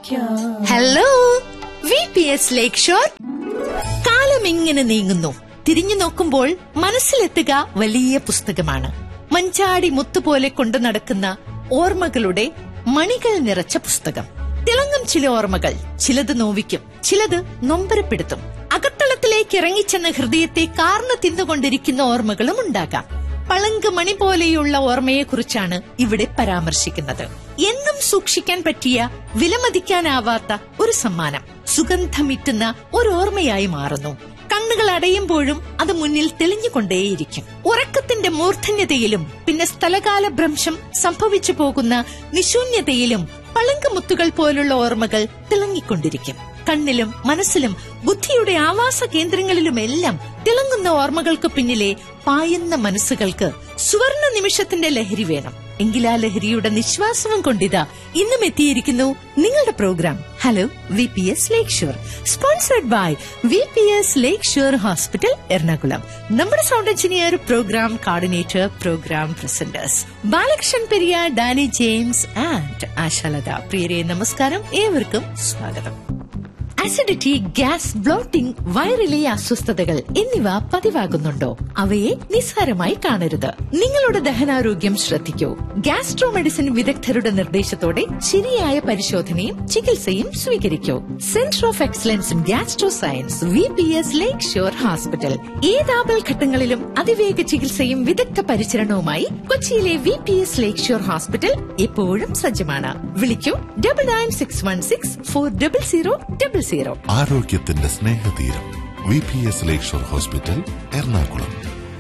hello V P S lake shore കാലം ഇങ്ങനെ നീങ്ങുന്നു തിരിഞ്ഞു നോക്കുമ്പോൾ മനസ്സിലെത്തുക വലിയ പുസ്തകമാണ് മഞ്ചാടി മുത്തുപോലെ കൊണ്ടു നടക്കുന്ന ഓർമ്മകളുടെ മണികൾ നിറച്ച പുസ്തകം തിളങ്ങും ചില ഓർമ്മകൾ ചിലത് നോവിക്കും ചിലത് നൊമ്പരപ്പെടുത്തും അകത്തളത്തിലേക്ക് ഇറങ്ങിച്ചെന്ന ഹൃദയത്തെ കാർന്നു തിന്നുകൊണ്ടിരിക്കുന്ന ഓർമ്മകളും ഉണ്ടാകാം പളങ്ക് മണി പോലെയുള്ള ഓർമ്മയെക്കുറിച്ചാണ് ഇവിടെ പരാമർശിക്കുന്നത് എന്നും സൂക്ഷിക്കാൻ പറ്റിയ വിലമതിക്കാനാവാത്ത ഒരു സമ്മാനം സുഗന്ധമിറ്റുന്ന ഒരു ഓർമ്മയായി മാറുന്നു കണ്ണുകൾ അടയുമ്പോഴും അത് മുന്നിൽ തെളിഞ്ഞുകൊണ്ടേയിരിക്കും ഉറക്കത്തിന്റെ മൂർധന്യതയിലും പിന്നെ സ്ഥലകാല ഭ്രംശം സംഭവിച്ചു പോകുന്ന നിശൂന്യതയിലും പളങ്കമുത്തുകൾ പോലുള്ള ഓർമ്മകൾ തിളങ്ങിക്കൊണ്ടിരിക്കും കണ്ണിലും മനസ്സിലും ബുദ്ധിയുടെ ആവാസ കേന്ദ്രങ്ങളിലുമെല്ലാം തിളങ്ങുന്ന ഓർമ്മകൾക്ക് പിന്നിലെ പായുന്ന മനസ്സുകൾക്ക് സുവർണ നിമിഷത്തിന്റെ ലഹരി വേണം എങ്കിൽ ആ ലഹരിയുടെ നിശ്വാസവും കൊണ്ടിതാ ഇന്നും എത്തിയിരിക്കുന്നു നിങ്ങളുടെ programme hello V P S lake shore sponsored by V P S lake shore hospital Ernakulam നമ്മുടെ sound engineer programme coordinator programme presenters Balakrishnan Periya Danny James and Ashalatha പ്രിയരെ നമസ്കാരം ഏവർക്കും സ്വാഗതം അസിഡിറ്റി ഗ്യാസ് ബ്ലോട്ടിംഗ് വയറിലെ അസ്വസ്ഥതകൾ എന്നിവ പതിവാകുന്നുണ്ടോ അവയെ നിസ്സാരമായി കാണരുത് നിങ്ങളുടെ ദഹനാരോഗ്യം ശ്രദ്ധിക്കൂ ഗ്യാസ്ട്രോ മെഡിസിൻ വിദഗ്ധരുടെ നിർദ്ദേശത്തോടെ ശരിയായ പരിശോധനയും ചികിത്സയും സ്വീകരിക്കൂ centre of excellence in gastro science V P S lake shore hospital ഏതാപൽ ഘട്ടങ്ങളിലും അതിവേഗ ചികിത്സയും വിദഗ്ധ പരിചരണവുമായി കൊച്ചിയിലെ V P S lake shore hospital എപ്പോഴും സജ്ജമാണ് വിളിക്കൂ double nine six one six four double zero double zero ആരോഗ്യത്തിന്റെ സ്നേഹതീരം V P S lakeshore hospital Ernakulam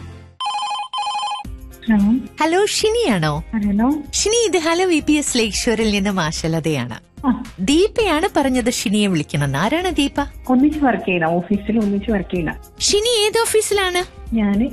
hello hello ഷിനിയാണോ ഹലോ ഷിനി ഇത് ഹലോ വി പി എസ് ലേക്ഷോറിൽ നിന്ന് മാഷലതയാണ് ആ ദീപയാണ് പറഞ്ഞത് ഷിനിയെ വിളിക്കണം ആരാണ് ദീപ ഒന്നിച്ച് വർക്ക് ചെയ്യണം ഓഫീസിൽ ഒന്നിച്ച് വർക്ക് ചെയ്യണം ഷിനി ഏത് ഓഫീസിലാണ് ഞാൻ